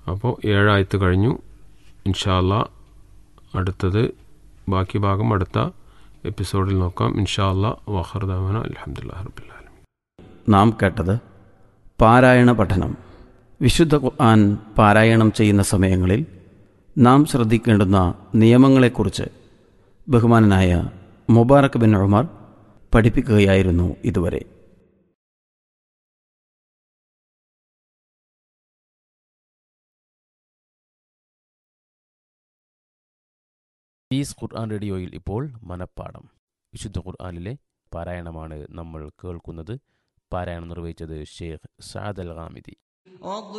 അപ്പോൾ ഏഴായത്ത് കഴിഞ്ഞു ഇൻഷാല്ല അടുത്തത് ബാക്കി ഭാഗം അടുത്ത എപ്പിസോഡിൽ നോക്കാം ഇൻഷാല്ല വഹർദാമന അലഹമുല്ലാ റബുല്ലാലം നാം കേട്ടത് പാരായണ പഠനം വിശുദ്ധ ഖുർആൻ പാരായണം ചെയ്യുന്ന സമയങ്ങളിൽ നാം ശ്രദ്ധിക്കേണ്ടുന്ന നിയമങ്ങളെക്കുറിച്ച് ബഹുമാനനായ മുബാറക് ബിൻ ഉമർ പഠിപ്പിക്കുകയായിരുന്നു ഇതുവരെ പീസ് ഖുർആൻ റേഡിയോയിൽ ഇപ്പോൾ മനപ്പാഠം വിശുദ്ധ ഖുർആനിലെ പാരായണമാണ് നമ്മൾ കേൾക്കുന്നത് പാരായണം നിർവഹിച്ചത് ഷെയ്ഖ് സാദ് അൽ ഹാമിദി